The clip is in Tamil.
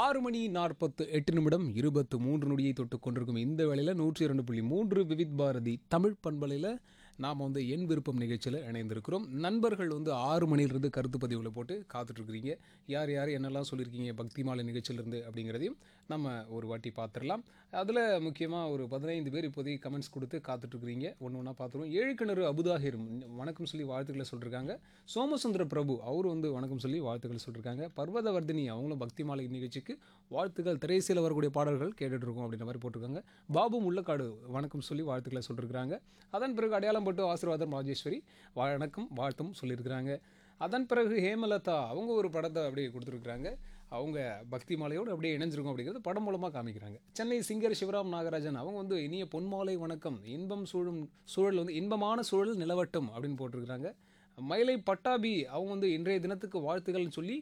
ஆறு மணி நாற்பத்து எட்டு நிமிடம் இருபத்து மூன்று நொடியை தொட்டு கொண்டிருக்கும் இந்த வேளையில் நூற்றி இரண்டு புள்ளி மூன்று விவித் பாரதி தமிழ் பண்பலையில் நாம் வந்து என் விருப்பம் நிகழ்ச்சியில் இணைந்திருக்கிறோம் நண்பர்கள் வந்து ஆறு மணிலிருந்து கருத்து பதிவில் போட்டு காத்துட்ருக்குறீங்க யார் யார் என்னெல்லாம் சொல்லியிருக்கீங்க பக்தி மாலை நிகழ்ச்சியிலிருந்து அப்படிங்கிறதையும் நம்ம ஒரு வாட்டி பார்த்துடலாம் அதில் முக்கியமாக ஒரு பதினைந்து பேர் இப்போதைக்கு கமெண்ட்ஸ் கொடுத்து காத்துட்ருக்குறீங்க ஒன்று ஒன்றா பார்த்துருவோம் ஏழு கிணறு அபுதாகிர் வணக்கம் சொல்லி வாழ்த்துக்களை சொல்லியிருக்காங்க சோமசுந்தர பிரபு அவர் வந்து வணக்கம் சொல்லி வாழ்த்துக்கள் சொல்லியிருக்காங்க பர்வதவர்தினி அவங்களும் பக்தி மாலை நிகழ்ச்சிக்கு வாழ்த்துக்கள் திரைசையில் வரக்கூடிய பாடல்கள் கேட்டுட்டு இருக்கோம் அப்படின்ற மாதிரி போட்டிருக்காங்க பாபு முள்ளக்காடு வணக்கம் சொல்லி வாழ்த்துக்களை சொல்லியிருக்காங்க அதன் பிறகு அடையாளம் பட்டு ஆசீர்வாதம் ராஜேஸ்வரி வணக்கம் வாழ்த்தும் சொல்லியிருக்கிறாங்க அதன் பிறகு ஹேமலதா அவங்க ஒரு படத்தை அப்படியே கொடுத்துருக்குறாங்க அவங்க பக்தி மாலையோடு அப்படியே இணைஞ்சிருக்கும் அப்படிங்கிறது படம் மூலமாக காமிக்கிறாங்க சென்னை சிங்கர் சிவராம் நாகராஜன் அவங்க வந்து இனிய பொன்மாலை வணக்கம் இன்பம் சூழும் சூழல் வந்து இன்பமான சூழல் நிலவட்டும் அப்படின்னு போட்டிருக்கிறாங்க மயிலை பட்டாபி அவங்க வந்து இன்றைய தினத்துக்கு வாழ்த்துக்கள்னு சொல்லி